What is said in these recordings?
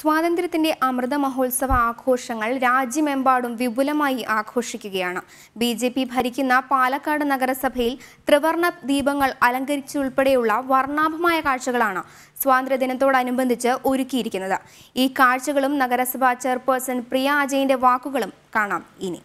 സ്വാതന്ത്ര്യത്തിന്റെ അമൃത മഹോത്സവ ആഘോഷങ്ങൾ രാജ്യമെമ്പാടും വിപുലമായി ആഘോഷിക്കുകയാണ് ബി ജെ പി ഭരിക്കുന്ന പാലക്കാട് നഗരസഭയിൽ ത്രിവർണ ദീപങ്ങൾ അലങ്കരിച്ചുൾപ്പെടെയുള്ള വർണ്ണാഭമായ കാഴ്ചകളാണ് സ്വാതന്ത്ര്യദിനത്തോടനുബന്ധിച്ച് ഒരുക്കിയിരിക്കുന്നത് ഈ കാഴ്ചകളും നഗരസഭാ ചെയർപേഴ്സൺ പ്രിയ അജയന്റെ വാക്കുകളും കാണാം ഇനി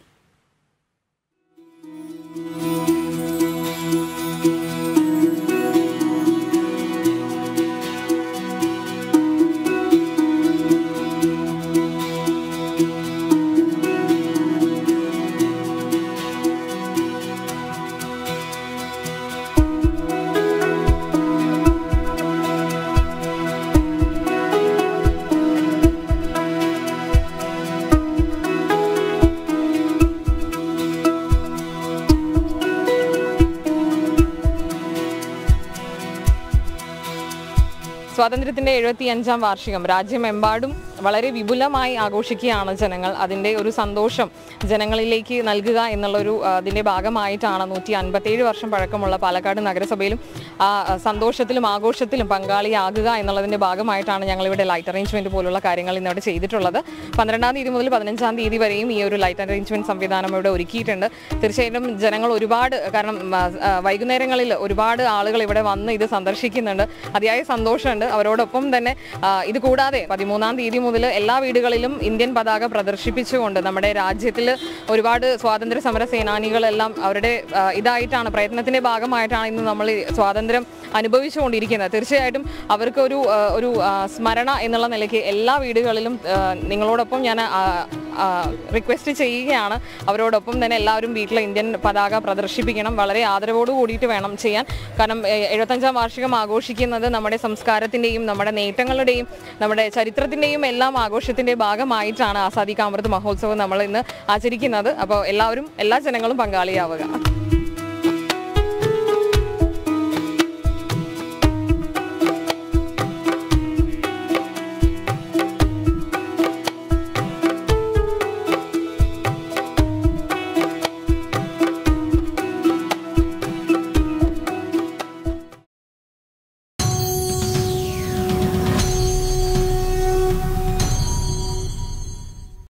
സ്വാതന്ത്ര്യത്തിന്റെ എഴുപത്തി അഞ്ചാം വാർഷികം രാജ്യമെമ്പാടും വളരെ വിപുലമായി ആഘോഷിക്കുകയാണ് ജനങ്ങൾ അതിന്റെ ഒരു സന്തോഷം ജനങ്ങളിലേക്ക് നൽകുക എന്നുള്ളൊരു ആ, അതിന്റെ ഭാഗമായിട്ടാണ് നൂറ്റി അൻപത്തേഴ് വർഷം പഴക്കമുള്ള പാലക്കാട് നഗരസഭയിലും ആ ആ, സന്തോഷത്തിലും ആഘോഷത്തിലും പങ്കാളിയാകുക എന്നുള്ളതിന്റെ ഭാഗമായിട്ടാണ് ഞങ്ങൾ ഇവിടെ ലൈറ്റ് അറേഞ്ച്മെന്റ് പോലുള്ള കാര്യങ്ങൾ ഇന്നിവിടെ ചെയ്തിട്ടുള്ളത് പന്ത്രണ്ടാം തീയതി മുതൽ പതിനഞ്ചാം തീയതി വരെയും ഈ ഒരു ലൈറ്റ് അറേഞ്ച്മെന്റ് സംവിധാനം ഇവിടെ ഒരുക്കിയിട്ടുണ്ട് തീർച്ചയായിട്ടും ജനങ്ങൾ ഒരുപാട് കാരണം ആ, ആ, വൈകുന്നേരങ്ങളിൽ ഒരുപാട് ആളുകൾ ഇവിടെ വന്ന് ഇത് സന്ദർശിക്കുന്നുണ്ട് അതിയായ സന്തോഷമുണ്ട് അവരോടൊപ്പം തന്നെ ആ, ഇത് കൂടാതെ പതിമൂന്നാം തീയതി മുതൽ എല്ലാ വീടുകളിലും ഇന്ത്യൻ പതാക പ്രദർശിപ്പിച്ചുകൊണ്ട് നമ്മുടെ രാജ്യത്തിൽ ഒരുപാട് സ്വാതന്ത്ര്യ സമര സേനാനികളെല്ലാം അവരുടെ ആ, ഇതായിട്ടാണ് പ്രയത്നത്തിന്റെ ഭാഗമായിട്ടാണ് ഇന്ന് നമ്മൾ ഈ സ്വാതന്ത്ര്യം അനുഭവിച്ചുകൊണ്ടിരിക്കുന്നത് തീർച്ചയായിട്ടും അവർക്ക് ഒരു ആ, ഒരു ആ, സ്മരണ എന്നുള്ള നിലയ്ക്ക് എല്ലാ വീടുകളിലും ആ, നിങ്ങളോടൊപ്പം ഞാൻ റിക്വസ്റ്റ് ചെയ്യുകയാണ് അവരോടൊപ്പം തന്നെ എല്ലാവരും വീട്ടിലെ ഇന്ത്യൻ പതാക പ്രദർശിപ്പിക്കണം വളരെ ആദരവോട് കൂടിയിട്ട് വേണം ചെയ്യാൻ കാരണം എ- എഴുപത്തഞ്ചാം വാർഷികം ആഘോഷിക്കുന്നത് നമ്മുടെ സംസ്കാരത്തിന്റെയും നമ്മുടെ നേട്ടങ്ങളുടെയും നമ്മുടെ ചരിത്രത്തിന്റെയും എല്ലാം ആഘോഷത്തിന്റെ ഭാഗമായിട്ടാണ് ആസാദി കാമൃത് മഹോത്സവം നമ്മൾ ഇന്ന് ആചരിക്കുന്നത് അപ്പോൾ എല്ലാവരും എല്ലാ ജനങ്ങളും പങ്കാളിയാവുക